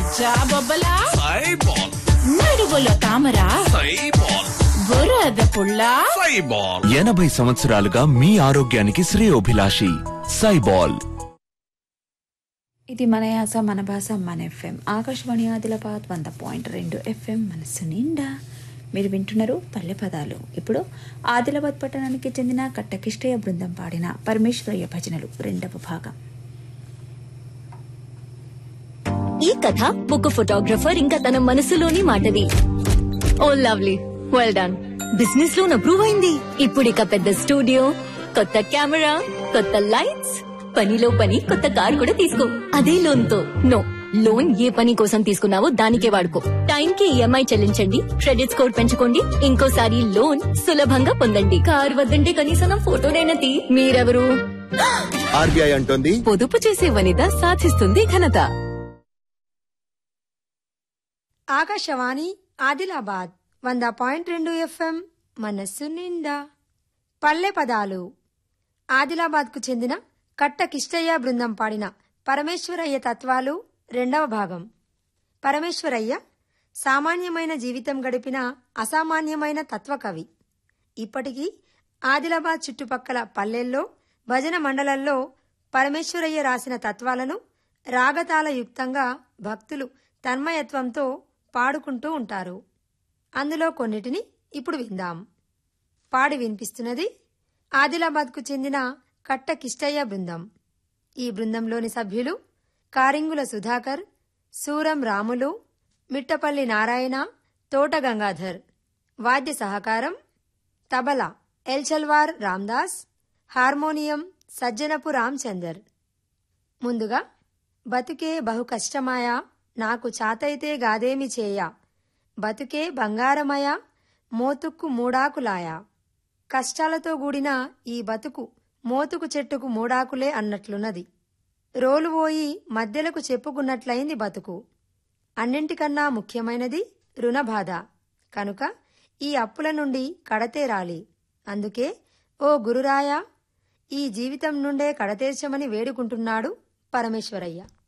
సజ్జా బొబ్బలా సైబాల్ నడువులో తామర సైబాల్ బురద పుల్ల సైబాల్ ఎనభై సంవత్సరాలుగా మీ ఆరోగ్యానికి శ్రేయోభిలాషి సైబాల్ ఇది మన యాస మన భాష మన ఎఫ్ఎం ఆకాశవాణి ఆదిలాబాద్ వంద పాయింట్ రెండు ఎఫ్ఎం మనస్సు నిండా మీరు వింటున్నారు పల్లె పదాలు ఇప్పుడు ఆదిలాబాద్ పట్టణానికి చెందిన కట్టకిష్టయ్య బృందం పాడిన పరమేశ్వరయ్య భజనలు రెండవ భాగం ఈ కథ ఒక ఫోటోగ్రఫర్ ఇంకా తన మనసులోని మాటది ఓ lovely well done business loan approve అయింది ఇప్పుడు ఇక పెద్ద స్టూడియో కొత్త కెమెరా కొత్త లైట్స్ పనిలో పని కొత్త కార్ కూడా తీసుకో అదే లోన్ తో నో లోన్ ఏ పని కోసం తీసుకున్నావో దానికే వాడుకో టైం కి ఈఎంఐ చెల్లించండి క్రెడిట్ స్కోర్ పెంచుకోండి ఇంకోసారి లోన్ సులభంగా పొందండి కార్ వద్దంటే కనీసం నా ఫోటోనైనా తీ మీరెవరు ఆర్బీఐ అంటోంది పొదుపు చేసే వనిత సాధిస్తుంది ఘనత ఆకాశవాణి ఆదిలాబాద్ వంద పాయింట్ రెండు ఎఫ్ఎం మనస్సు నిండా పల్లె పదాలు ఆదిలాబాద్కు చెందిన కట్ట కిష్టయ్య బృందం పాడిన పరమేశ్వరయ్య తత్వాలు రెండవ భాగం పరమేశ్వరయ్య సామాన్యమైన జీవితం గడిపిన అసామాన్యమైన తత్వకవి ఇప్పటికీ ఆదిలాబాద్ చుట్టుపక్కల పల్లెల్లో భజన మండలంలో పరమేశ్వరయ్య రాసిన తత్వాలను రాగతాల యుక్తంగా భక్తులు తన్మయత్వంతో పాడుకుంటూ ఉంటారు అందులో కొన్నిటిని ఇప్పుడు విందాం పాడి వినిపిస్తున్నది ఆదిలాబాద్కు చెందిన కట్ట కిష్టయ్య బృందం ఈ బృందంలోని సభ్యులు కారింగుల సుధాకర్ సూరం రాములు మిట్టపల్లి నారాయణ తోట గంగాధర్ వాద్య సహకారం తబలా ఎల్చల్వార్ రామ్దాస్ హార్మోనియం సజ్జనపు రామచందర్ ముందుగా బతుకే బహు కష్టమాయ నాకు చాతైతే గాదేమి చేయ బతుకే బంగారమయ మోతుక్కు మూడాకులాయ కష్టాలతో కూడిన ఈ బతుకు మోతుకు చెట్టుకు మూడాకులే అన్నట్లున్నది రోలుపోయి మధ్యలకు చెప్పుకున్నట్లయింది బతుకు అన్నింటికన్నా ముఖ్యమైనది రుణబాధ కనుక ఈ అప్పుల నుండి కడతేరాలి అందుకే ఓ గురురాయ ఈ జీవితం నుండే కడతేర్చమని వేడుకుంటున్నాడు పరమేశ్వరయ్య